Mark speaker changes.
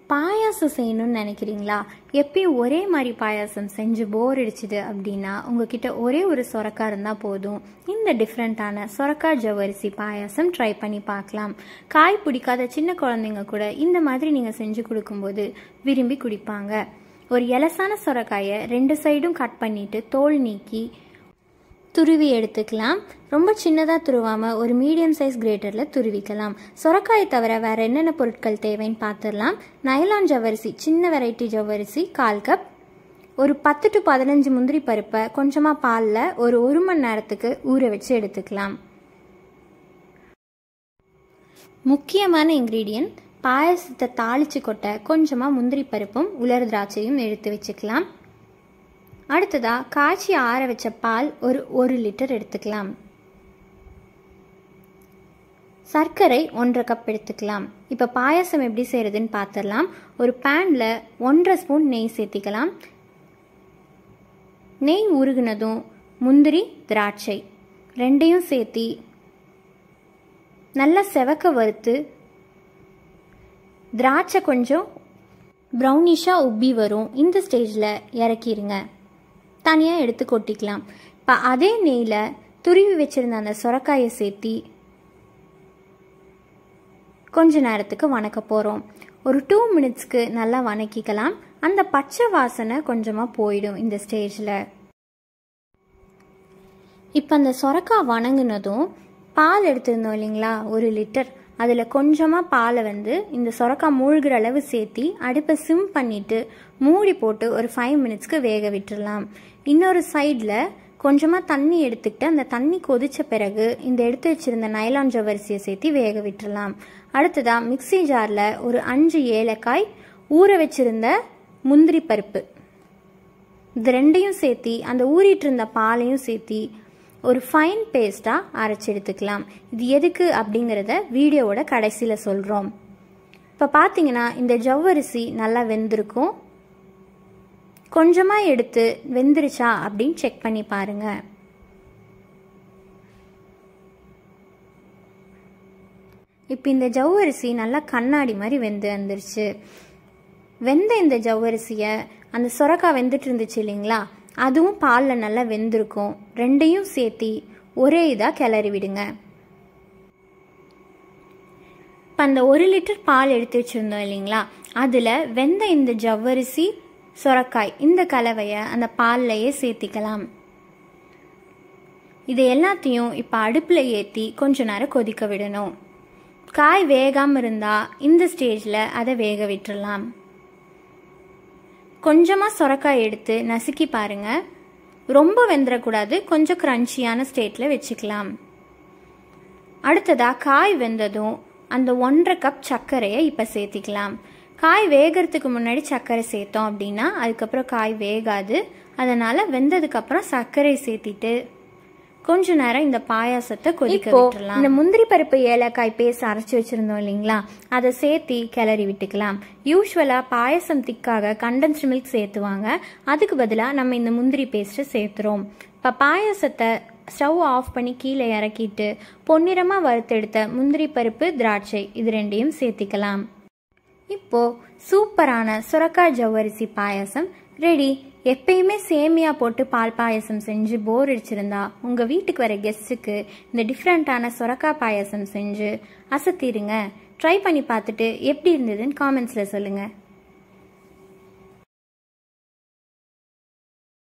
Speaker 1: பாயாசம் செய்யணும்னு நினைக்கிறீங்களா எப்பயும் ஒரே மாதிரி பாயாசம் செஞ்சு போர் அடிச்சுது அப்படின்னா உங்ககிட்ட ஒரே ஒரு சொரக்காய் இருந்தால் போதும் இந்த டிஃப்ரெண்ட்டான சொரக்காய் ஜவ்வரிசி பாயாசம் ட்ரை பண்ணி பார்க்கலாம் காய் பிடிக்காத சின்ன குழந்தைங்க கூட இந்த மாதிரி நீங்கள் செஞ்சு கொடுக்கும்போது விரும்பி குடிப்பாங்க ஒரு எலசான சொரக்காயை ரெண்டு சைடும் கட் பண்ணிட்டு தோல் நீக்கி துருவி எடுத்துக்கலாம் ரொம்ப சின்னதாக துருவாமல் ஒரு மீடியம் சைஸ் கிரேட்டரில் துருவிக்கலாம் சொரக்காயை தவிர வேறு என்னென்ன பொருட்கள் தேவைன்னு பார்த்துடலாம் நைலான் ஜவ்வரிசி சின்ன வெரைட்டி ஜவ்வரிசி கால் கப் ஒரு பத்து டு பதினஞ்சு முந்திரி பருப்பை கொஞ்சமாக பாலில் ஒரு ஒரு மணி நேரத்துக்கு ஊற வச்சு எடுத்துக்கலாம் முக்கியமான இன்க்ரீடியன்ட் பாயசத்தை தாளித்து கொட்ட கொஞ்சமாக முந்திரி பருப்பும் உலர் திராட்சையும் எடுத்து வச்சுக்கலாம் அடுத்ததாக காய்ச்சி ஆற வச்ச பால் ஒரு ஒரு லிட்டர் எடுத்துக்கலாம் சர்க்கரை ஒன்றரை கப் எடுத்துக்கலாம் இப்போ பாயாசம் எப்படி செய்கிறதுன்னு பார்த்துடலாம் ஒரு பேனில் ஒன்றரை ஸ்பூன் நெய் சேர்த்திக்கலாம் நெய் உருகுனதும் முந்திரி திராட்சை ரெண்டையும் சேர்த்தி நல்லா செவக்க வறுத்து திராட்சை கொஞ்சம் ப்ரௌனிஷாக உப்பி வரும் இந்த ஸ்டேஜில் இறக்கிடுங்க தனியாக எடுத்து கொட்டிக்கலாம் இப்போ அதே நெய்யில் துருவி வச்சுருந்த அந்த சுரக்காயை சேர்த்தி கொஞ்ச நேரத்துக்கு வணக்க போகிறோம் ஒரு டூ மினிட்ஸ்க்கு நல்லா வணக்கிக்கலாம் அந்த பச்சை வாசனை கொஞ்சமாக போயிடும் இந்த ஸ்டேஜில் இப்போ அந்த சொரக்காய் வணங்கினதும் பால் எடுத்திருந்தோம் இல்லைங்களா ஒரு லிட்டர் அதில் கொஞ்சமாக பாலை வந்து இந்த சொரக்காய் மூழ்கிற அளவு சேர்த்தி அடுப்பை சிம் பண்ணிவிட்டு மூடி போட்டு ஒரு ஃபைவ் மினிட்ஸ்க்கு வேக விட்டுடலாம் இன்னொரு சைடில் கொஞ்சமாக தண்ணி எடுத்துக்கிட்டு அந்த தண்ணி கொதித்த பிறகு இந்த எடுத்து வச்சுருந்த நைலான் ஜவ்வரிசியை சேர்த்து வேக விட்டுடலாம் அடுத்ததாக மிக்சி ஜாரில் ஒரு அஞ்சு ஏலக்காய் ஊற வச்சுருந்த முந்திரி பருப்பு இது ரெண்டையும் சேர்த்தி அந்த ஊறிட்டு இருந்த பாலையும் சேர்த்தி ஒரு ஃபைன் பேஸ்ட்டாக அரைச்சி எடுத்துக்கலாம் இது எதுக்கு அப்படிங்கிறத வீடியோவோட கடைசியில் சொல்கிறோம் இப்போ பார்த்தீங்கன்னா இந்த ஜவ்வரிசி நல்லா வெந்திருக்கும் கொஞ்சமாக எடுத்து வெந்துருச்சா அப்படின்னு செக் பண்ணி பாருங்க இப்போ இந்த ஜவ்வரிசி நல்லா கண்ணாடி மாதிரி வெந்து வந்துருச்சு வெந்த இந்த ஜவ்வரிசியை அந்த சுரக்காய் வெந்துட்டு இருந்துச்சு இல்லைங்களா அதுவும் பாலில் நல்லா வெந்திருக்கும் ரெண்டையும் சேர்த்தி ஒரே இதாக கிளறி விடுங்க இப்போ அந்த ஒரு லிட்டர் பால் எடுத்து வச்சுருந்தோம் இல்லைங்களா அதில் வெந்த இந்த ஜவ்வரிசி சுரக்காய் இந்த கலவையை அந்த பால்லையே சேர்த்திக்கலாம் இது எல்லாத்தையும் இப்போ அடுப்பில் ஏற்றி கொஞ்ச நேரம் கொதிக்க விடணும் காய் வேகாமல் இருந்தால் இந்த ஸ்டேஜில் அதை வேக விட்டுடலாம் கொஞ்சமாக சொரக்காய் எடுத்து நசுக்கி பாருங்க ரொம்ப வெந்துடக்கூடாது கொஞ்சம் க்ரன்ச்சியான ஸ்டேட்டில் வச்சுக்கலாம் அடுத்ததாக காய் வெந்ததும் அந்த ஒன்றரை கப் சர்க்கரையை இப்போ சேர்த்திக்கலாம் காய் வேகிறதுக்கு முன்னாடி சர்க்கரை சேர்த்தோம் அப்படின்னா அதுக்கப்புறம் காய் வேகாது அதனால் வெந்ததுக்கப்புறம் சர்க்கரை சேர்த்திட்டு கொஞ்ச நேரம் இந்த பாயாசத்தை கொதிக்க விட்டுறலாம் இந்த முந்திரி பருப்பு ஏலக்காய் பேஸ்ட் அரைச்சி வச்சிருந்தோம் இல்லைங்களா அதை சேர்த்தி கிளறி விட்டுக்கலாம் யூஸ்வலாக பாயசம் திக்காக கண்டென்ஸ்டு மில்க் சேர்த்துவாங்க அதுக்கு பதிலாக நம்ம இந்த முந்திரி பேஸ்ட்டை சேர்த்துறோம் இப்போ பாயாசத்தை ஸ்டவ் ஆஃப் பண்ணி கீழே இறக்கிட்டு பொன்னிறமாக வறுத்தெடுத்த முந்திரி பருப்பு திராட்சை இது ரெண்டையும் சேர்த்திக்கலாம் இப்போ சூப்பரான சுரக்காய் ஜவ்வரிசி பாயாசம் ரெடி எப்பயுமே சேமியா போட்டு பால் பாயசம் செஞ்சு போர் அடிச்சிருந்தா உங்கள் வீட்டுக்கு வர கெஸ்ட்டுக்கு இந்த டிஃப்ரெண்ட்டான சுரக்காய் பாயசம் செஞ்சு அசத்திடுங்க ட்ரை பண்ணி பார்த்துட்டு எப்படி இருந்ததுன்னு காமெண்ட்ஸில் சொல்லுங்கள்